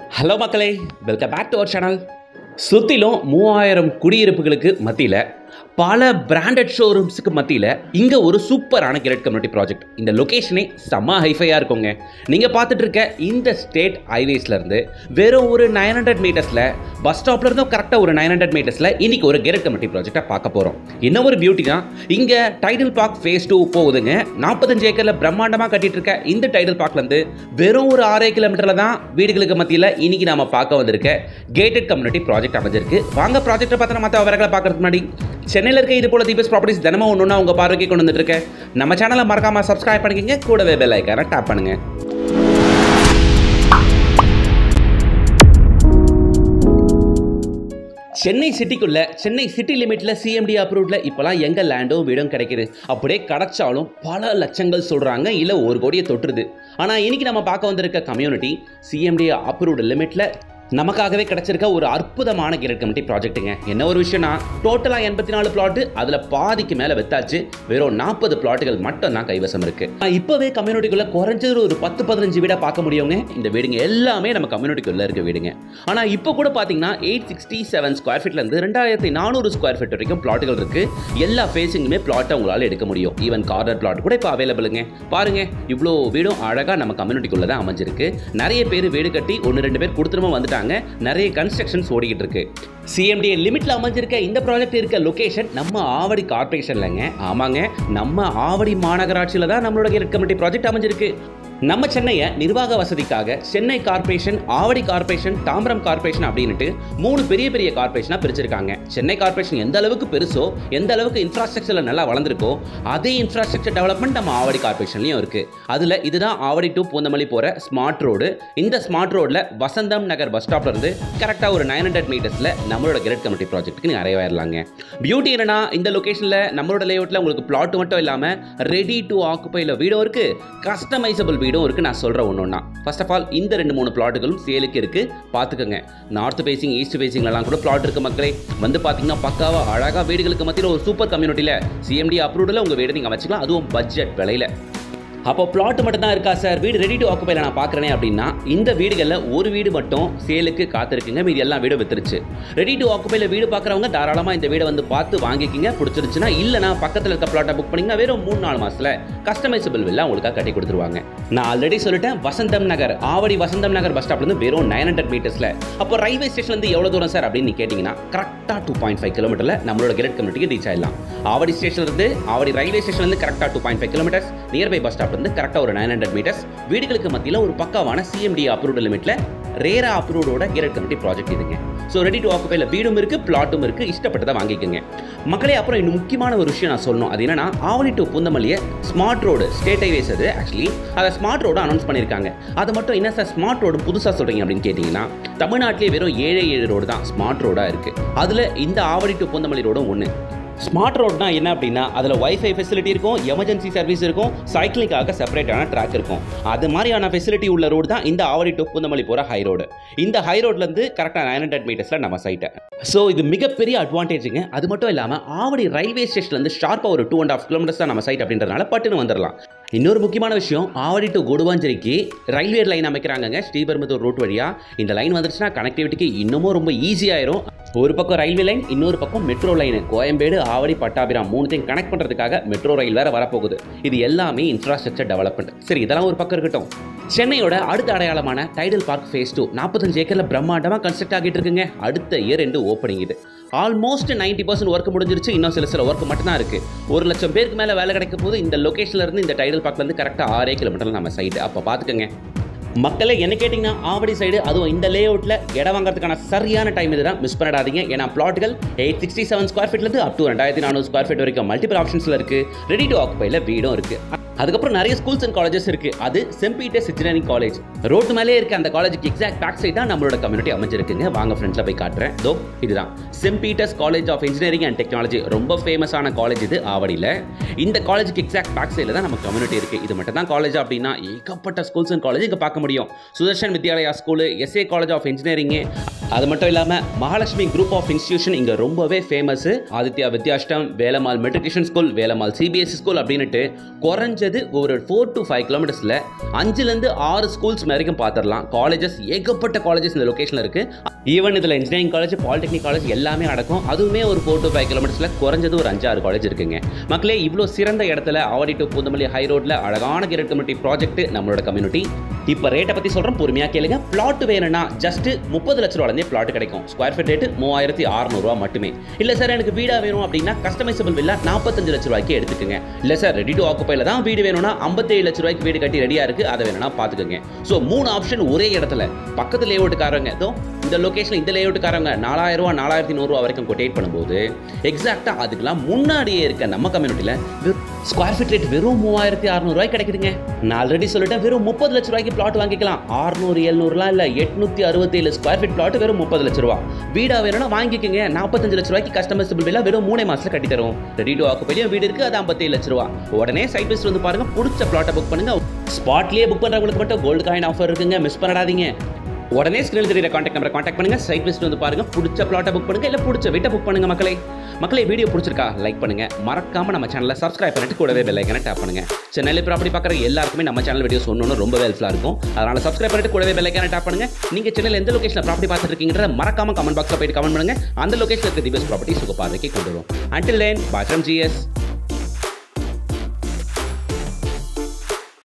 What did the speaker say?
hello மக்களே welcome back to our channel சுற்றிலும் மூவாயிரம் குடியிருப்புகளுக்கு மத்தியில் பல பிராண்டட் ஷோரூம்ஸுக்கு மத்தியில் இங்கே ஒரு சூப்பரான கிரேட் கம்யூனிட்டி ப்ராஜெக்ட் இந்த லொக்கேஷனே செம்ம ஹைஃபையாக இருக்குங்க நீங்கள் பார்த்துட்டு இருக்க இந்த ஸ்டேட் ஹைவேஸ்லேருந்து வெறும் ஒரு நைன் ஹண்ட்ரட் மீட்டர்ஸில் பஸ் ஸ்டாப்ல இருந்தும் கரெக்டாக ஒரு நைன் ஹண்ட்ரட் மீட்டர்ஸில் இன்னைக்கு ஒரு கிரேட் கம்யூனிட்டி ப்ராஜெக்டை பார்க்க போகிறோம் என்ன ஒரு பியூட்டினா இங்கே டைடல் பார்க் ஃபேஸ் டூ போகுதுங்க நாற்பத்தஞ்சு ஏக்கரில் பிரம்மாண்டமாக கட்டிட்டு இருக்க இந்த டைடல் பார்க்லேருந்து வெறும் ஒரு ஆறே கிலோமீட்டரில் தான் வீடுகளுக்கு மத்தியில் இன்னைக்கு நாம பார்க்க வந்திருக்க கேட்டட் கம்யூனிட்டி ப்ராஜெக்ட் அமைஞ்சிருக்கு வாங்க ப்ராஜெக்ட்டை பார்த்து மற்ற விவரங்களை பார்க்கறதுக்கு முன்னாடி சென்னையில் இருக்க இது போல தீபஸ் ப்ராப்பர்ட்டிஸ் தினமும் ஒன்று ஒன்றா உங்கள் பார்வைக்கு கொண்டு வந்துட்டு இருக்கேன் நம்ம சேனலை மறக்காம சப்ஸ்கிரைப் பண்ணிக்கங்க கூடவே பெல் ஐக்கான டேப் பண்ணுங்க சென்னை சிட்டிக்குள்ள சென்னை சிட்டி லிமிட்ல சிஎம்டி அப்ரூவ்ல இப்போலாம் எங்க லேண்டும் வீடும் கிடைக்குது அப்படியே கிடைச்சாலும் பல லட்சங்கள் சொல்றாங்க இல்ல ஒரு கோடியை தொட்டுருது ஆனா இன்னைக்கு நம்ம பார்க்க வந்திருக்க கம்யூனிட்டி சிஎம்டி அப்ரூவ்டு லிமிட்ல நமக்காகவே கிடைச்சிருக்க ஒரு அற்புதமான கிரேட் கமிட்டி ப்ராஜெக்ட்டுங்க என்ன ஒரு விஷயம்னா டோட்டலாக எண்பத்தி நாலு பிளாட்டு அதில் பாதிக்கு மேலே வித்தாச்சு வெறும் நாற்பது பிளாட்டுகள் மட்டும் தான் கைவசம் இருக்கு ஆனா, இப்போவே கம்யூனிட்டிக்குள்ள குறைஞ்சது ஒரு பத்து பதினஞ்சு வீடாக பார்க்க முடியுங்க இந்த வீடுங்க எல்லாமே நம்ம கம்யூனிட்டிக்குள்ள இருக்க வீடுங்க ஆனால் இப்போ கூட பார்த்தீங்கன்னா எயிட் சிக்ஸ்டி செவன் ஸ்கொயர் ஃபீட்லேருந்து ரெண்டாயிரத்தி நானூறு ஸ்கொயர் ஃபீட் வரைக்கும் பிளாட்டுகள் இருக்கு எல்லா ஃபேஸிங்குமே பிளாட்டை உங்களால் எடுக்க முடியும் ஈவன் கார்னர் பிளாட் கூட இப்போ அவைலபிளுங்க பாருங்க இவ்வளோ வீடும் அழகாக நம்ம கம்யூனிட்டிக்குள்ள தான் அமைஞ்சிருக்கு நிறைய பேர் வீடு கட்டி ஒன்று ரெண்டு பேர் கொடுத்துருமா வந்துட்டாங்க நிறைய கன்ஸ்ட்ரக்ஷன்ஸ் ஓடிக்கிட்டு இருக்கு சிஎம்டி லிமிட்ல அமைஞ்சிருக்க இந்த ப்ராஜெக்ட் இருக்க லொகேஷன் நம்ம ஆவடி கார்பரேஷன்லங்க ஆமாங்க நம்ம ஆவடி மாநகராட்சியில் தான் நம்மளோட கிரேட் கமிட்டி ப்ராஜெக்ட் அமைஞ்சிருக்கு நம்ம சென்னையை நிர்வாக வசதிக்காக Chennai corporation Avadi corporation Tambaram corporation அப்படின்னுட்டு மூணு பெரிய பெரிய கார்ப்பரேஷனாக பிரிச்சிருக்காங்க சென்னை கார்ப்பரேஷன் எந்த அளவுக்கு பெருசோ எந்த அளவுக்கு இன்ஃப்ராஸ்ட்ரக்சரில் நல்லா வளர்ந்துருக்கோ அதே இன்ஃப்ராஸ்ட்ரக்சர் டெவலப்மெண்ட் நம்ம ஆவடி கார்ப்பரேஷன்லையும் இருக்கு அதில் இதுதான் ஆவடி டு பூந்தமல்லி போகிற ஸ்மார்ட் ரோடு இந்த ஸ்மார்ட் ரோடில் வசந்தம் நகர் பஸ் ஸ்டாப்ல இருந்து கரெக்டாக ஒரு நைன் ஹண்ட்ரட் மீட்டர்ஸில் நம்மளோட கிரேட் கமிட்டி ப்ராஜெக்ட்டுக்கு நீங்கள் அறைவாயிரலாங்க பியூட்டி என்னன்னா இந்த லொகேஷனில் நம்மளோட லேஅவுட்டில் உங்களுக்கு பிளாட் மட்டும் இல்லாமல் ரெடி டு ஆக்குப்பையில் வீடும் இருக்கு கஸ்டமைசபிள் வீடும் இருக்கு நான் சொல்கிறேன் ஒன்று ஒன்றா ஃபர்ஸ்ட் ஆஃப் ஆல் இந்த ரெண்டு மூணு பிளாட்டுகளும் சேலுக்கு இருக்கு பார்த்துக்கோங்க நார்த் பேசிங் ஈஸ்ட் பேசிங்லலாம் கூட பிளாட் இருக்கு மக்களே வந்து பார்த்தீங்கன்னா பக்காவா அழகாக வீடுகளுக்கு மத்தியில் ஒரு சூப்பர் கம்யூனிட்டியில் சிஎம்டி அப்ரூவ்டில் உங்கள் வீடு நீங்கள் வச்சுக்கலாம் அதுவும் பட்ஜெட் விலையில் அப்போ பிளாட் மட்டும் தான் இருக்கா சார் வீடு ரெடி டு ஆக்குபைல நான் பார்க்குறேனே அப்படின்னா இந்த வீடுகளில் ஒரு வீடு மட்டும் சேலுக்கு காத்திருக்குங்க மீதி எல்லா வீடும் வித்துருச்சு ரெடி டு ஆக்குபைல வீடு பார்க்குறவங்க தாராளமாக இந்த வீடை வந்து பார்த்து வாங்கிக்கிங்க பிடிச்சிருச்சுன்னா இல்லைனா பக்கத்தில் இருக்க பிளாட்டை புக் பண்ணிங்கன்னா வெறும் மூணு நாலு மாதத்தில் கஸ்டமைசபிள் வில்லா உங்களுக்காக கட்டி கொடுத்துருவாங்க நான் ஆல்ரெடி சொல்லிட்டேன் வசந்தம் நகர் ஆவடி வசந்தம் நகர் பஸ் ஸ்டாப்லேருந்து வெறும் நைன் ஹண்ட்ரட் மீட்டர்ஸில் அப்போ ரயில்வே ஸ்டேஷன்லேருந்து எவ்வளோ தூரம் சார் அப்படின்னு நீ கேட்டிங்கன்னா கரெக்டாக டூ பாயிண்ட் ஃபைவ் கிலோமீட்டரில் நம்மளோட கிரேட் கம்யூனிட்டிக்கு ரீச் ஆயிடலாம் ஆவடி ஸ்டேஷன்லேருந்து ஆவடி ரயில்வே ஸ்டேஷன்லேருந்து கரெக்டாக two point five kilometres nearby bus stop வந்து கரெக்டாக ஒரு நைன் ஹண்ட்ரட் மீட்டர்ஸ் வீடுகளுக்கு மத்தியில் ஒரு பக்காவான சிஎம்டி அப்ரூவ்டு லிமிட்ல ரேரா அப்ரூவ்டோட கிரேட் கமிட்டி ப்ராஜெக்ட் இதுங்க ஸோ ரெடி டு ஆக்குபைல வீடும் இருக்கு பிளாட்டும் இருக்கு இஷ்டப்பட்டதை வாங்கிக்கோங்க மக்களே அப்புறம் இன்னும் முக்கியமான ஒரு விஷயம் நான் சொல்லணும் அது என்னன்னா ஆவணி டு புந்தமல்லியை ஸ்மார்ட் ரோடு ஸ்டேட் ஹைவேஸ் அது ஆக்சுவலி அதை ஸ்மார்ட் ரோடு அனௌன்ஸ் பண்ணியிருக்காங்க அது மட்டும் என்ன சார் ஸ்மார்ட் ரோடு புதுசாக சொல்றீங்க அப்படின்னு கேட்டிங்கன்னா தமிழ்நாட்டிலே வெறும் ஏழே ஏழு ரோடு தான் ஸ்மார்ட் ரோடாக இருக்கு அதில் இந்த ஆவடி டு புந்தமல்லி ரோடும் ஒன்று ஸ்மார்ட் ரோட்னா என்ன அப்படின்னா அதில் வைஃபை ஃபெசிலிட்டி இருக்கும் எமர்ஜென்சி சர்வீஸ் இருக்கும் சைக்கிளிங்காக செப்பரேட்டான ட்ராக் இருக்கும் அது மாதிரியான ஃபெசிலிட்டி உள்ள ரோடு தான் இந்த ஆவடி டு புந்தமல்லி போகிற ஹை ரோடு இந்த ஹை ரோட்லேருந்து கரெக்டாக நைன் ஹண்ட்ரட் மீட்டர்ஸில் நம்ம சைட்டை ஸோ இது மிகப்பெரிய அட்வான்டேஜுங்க அது மட்டும் இல்லாமல் ஆவடி ரயில்வே ஸ்டேஷன்லேருந்து ஷார்ப்பாக ஒரு டூ அண்ட் ஆஃப் கிலோமீட்டர்ஸ் தான் நம்ம சைட் அப்படின்றதுனால பட்டுன்னு வந்துடலாம் இன்னொரு முக்கியமான விஷயம் ஆவடி டு கொடுவாஞ்சேரிக்கு ரயில்வே லைன் அமைக்கிறாங்கங்க ஸ்ரீபெரும்புதூர் ரூட் வழியாக இந்த லைன் வந்துருச்சுன்னா கனெக்டிவிட்டிக்கு இன்னமும் ரொம்ப ஈஸியாயிரும் ஒரு பக்கம் ரயில்வே லைன் இன்னொரு பக்கம் மெட்ரோ லைன் கோயம்பேடு ஆவடி பட்டாபிராம் மூணுத்தையும் கனெக்ட் பண்ணுறதுக்காக மெட்ரோ ரயில் வேற வரப்போகுது இது எல்லாமே இன்ஃப்ராஸ்ட்ரக்சர் டெவலப்மெண்ட் சரி இதெல்லாம் ஒரு பக்கம் இருக்கட்டும் சென்னையோட அடுத்த அடையாளமான டைடல் பார்க் ஃபேஸ் டூ நாற்பத்தஞ்சு ஏக்கரில் பிரம்மாண்டமாக கன்ஸ்ட்ரக்ட் ஆகிட்டு இருக்குங்க அடுத்த இயர் ரெண்டு ஓப்பனிங் இது ஆல்மோஸ்ட் நைன்டி பர்சன்ட் ஒர்க் முடிஞ்சிருச்சு இன்னும் சில சில ஒர்க் மட்டும் தான் இருக்கு ஒரு லட்சம் பேருக்கு மேலே வேலை கிடைக்க போது இந்த லொகேஷன்ல இருந்து இந்த டைடல் பார்க்ல இருந்து கரெக்டாக ஆறே கிலோமீட்டர் நம்ம சைடு அப்போ பார்த்துக்கங்க மக்களை என்ன கேட்டிங்கன்னா ஆவடி சைடு அதுவும் இந்த லே அவுட்டில் இடம் வாங்குறதுக்கான சரியான டைம் இதுதான் மிஸ் பண்ணிடாதீங்க ஏன்னா பிளாட்டுகள் எயிட் சிக்ஸ்டி செவன் ஸ்கொயர் ஃபீட்லேருந்து அப் டு ரெண்டாயிரத்தி நானூறு ஸ்கொயர் ஃபீட் வரைக்கும் மல்டிபிள் ஆப்ஷன்ஸில் இருக்குது ரெடி டு ஆக்குபைல வீடும் இருக்குது அதுக்கப்புறம் நிறைய ஸ்கூல்ஸ் அண்ட் காலேஜஸ் இருக்கு அது சென்ட் பீட்டர்ஸ் இன்ஜினியரிங் காலேஜ் ரோட்டு மேலே இருக்க அந்த காலேஜுக்கு எக்ஸாக்ட் பேக் சைட் தான் நம்மளோட கம்யூனிட்டி அமைஞ்சிருக்குங்க வாங்க ஃப்ரெண்ட்ஸில் போய் காட்டுறேன் தோ இதுதான் Saint Peter's college of engineering and technology ரொம்ப ஃபேமஸான காலேஜ் இது ஆவடியில் இந்த காலேஜுக்கு எக்ஸாக்ட் பேக் சைடில் தான் நம்ம கம்யூனிட்டி இருக்கு இது மட்டும் தான் காலேஜ் அப்படின்னா ஏகப்பட்ட ஸ்கூல்ஸ் அண்ட் காலேஜ் இங்கே பார்க்க முடியும் Sudarshan Vidyalaya school SA college of engineering அது மட்டும் இல்லாமல் மகாலட்சுமி குரூப் ஆஃப் இன்ஸ்டியூஷன் இங்கே ரொம்பவே famous Aditya Vidyashram Velammal matriculation school Velammal CBSE school அப்படின்னுட்டு குறைஞ்சது ஒரு ஃபோர் டு ஃபைவ் கிலோமீட்டர்ஸில் அஞ்சுலேருந்து ஆறு ஸ்கூல்ஸ் வரைக்கும் பார்த்துடலாம் காலேஜஸ் ஏகப்பட்ட காலேஜஸ் இந்த லொக்கேஷனில் இருக்குது ஈவன் இதில் இன்ஜினியரிங் காலேஜ் பாலிடெக்னிக் காலேஜ் எல்லாமே அடக்கும் அதுவுமே ஒரு ஃபோர் டு ஃபைவ் கிலோமீட்டர்ஸில் குறைஞ்சது ஒரு அஞ்சாறு காலேஜ் இருக்குங்க மக்களே இவ்வளோ சிறந்த இடத்துல ஆவடி டு பூந்தமல்லி ஹை ரோட்டில் அழகான கிரேட் கம்யூனிட்டி ப்ராஜெக்ட் நம்மளோட கம்யூனிட்டி இப்போ ரேட்டை பற்றி சொல்கிறேன் பொறுமையாக கேளுங்க பிளாட் வேணும்னா ஜஸ்ட் முப்பது லட்ச ரூபாலேருந்தே பிளாட் கிடைக்கும் ஸ்கொயர் ஃபீட் ரேட்டு மூவாயிரத்தி அறநூறுவா மட்டுமே இல்லை சார் எனக்கு வீடாக வேணும் அப்படின்னா கஸ்டமைசபிள் வில்லா நாற்பத்தஞ்சு லட்ச ரூபாய்க்கு எடுத்துக்கோங்க இல்லை சார் ரெடி டு ஆக்குப்பையில் தான் வீடு வேணும்னா ஐம்பத்தேழு லட்ச ரூபாய்க்கு வீடு கட்டி ரெடியாக இருக்குது அதை வேணும்னா பார்த்துக்கோங்க ஸோ மூணு ஆப்ஷன் ஒரே இடத்துல பக்கத்து லேஅவுட்டுக்காரங்க இதோ இந்த லொக்கேஷன் இந்த லேஅவுட்டுக்காரங்க நாலாயிரம் ரூபா நாலாயிரத்தி நூறுரூவா வரைக்கும் கொட்டேட் பண்ணும்போது எக்ஸாக்டாக அதுக்கெல்லாம் முன்னாடியே இருக்க நம்ம கம்யூனிட்டியில் ஸ்கொயர் ஃபீட் ரேட் வெறும் மூவாயிரத்தி அறநூறுவாய்க்கு கிடைக்குதுங்க நான் ஆல்ரெடி சொல்லிட்டேன் வெறும் முப்பது லட்ச ரூபாய்க்கு பிளாட் வாங்கிக்கலாம் ஆறுநூறு எழுநூறுலாம் இல்லை எட்நூத்தி அறுபத்தேழு ஸ்கொயர் ஃபீட் பிளாட் வெறும் முப்பது லட்ச ரூபா வீடா வேணும்னா வாங்கிக்கோங்க நாற்பத்தஞ்சு லட்ச ரூபாய்க்கு கஸ்டமர்ஸபிள் பில்லா வெறும் மூணே மாசத்துல கட்டி தரும் ரெடி டு ஆக்குப்பையும் வீடு இருக்கு அது ஐம்பத்தேழு லட்ச ரூபா உடனே சைட் பைஸ் வந்து பாருங்க பிடிச்ச பிளாட்டை புக் பண்ணுங்க ஸ்பாட்லயே புக் பண்றவங்களுக்கு மட்டும் கோல்டு காயின் ஆஃபர் இருக்குங்க மிஸ் பண்ணாதீங்க உடனே ஸ்கிரீனில் தெரியுற காண்டாக்ட் நம்பரை காண்டாக்ட் பண்ணுங்க சைட் லிஸ்ட் வந்து பாருங்க பிடிச்ச பிளாட்டை புக் பண்ணுங்க இல்லை பிடிச்ச வீட்டை புக் பண்ணுங்க மக்களே மக்களே வீடியோ பிடிச்சிருக்கா லைக் பண்ணுங்க மறக்காம நம்ம சேனலை சப்ஸ்கிரைப் பண்ணிட்டு கூடவே பெல் ஐக்கனை டேப் பண்ணுங்க சென்னையில் ப்ராப்பர்ட்டி பார்க்குற எல்லாருக்குமே நம்ம சேனல் வீடியோஸ் ஒன்று ரொம்ப ஹெல்ப்ஃபுல்லாக இருக்கும் அதனால சப்ஸ்கிரைப் பண்ணிட்டு கூடவே பெல் ஐக்கனை டேப் பண்ணுங்க நீங்க சென்னையில் எந்த லொகேஷனில் ப்ராப்பர்ட்டி பார்த்துட்டு இருக்கீங்கன்றத மறக்காம கமெண்ட் பாக்ஸில் போயிட்டு கமெண்ட் பண்ணுங்க அந்த லொகேஷனில் இருக்க திபஸ் ப்ராப்பர்ட்டி சுக பார்வைக்கு கொண்டு வரும் அண்டில் லேன் பாட்ரம் ஜிஎஸ்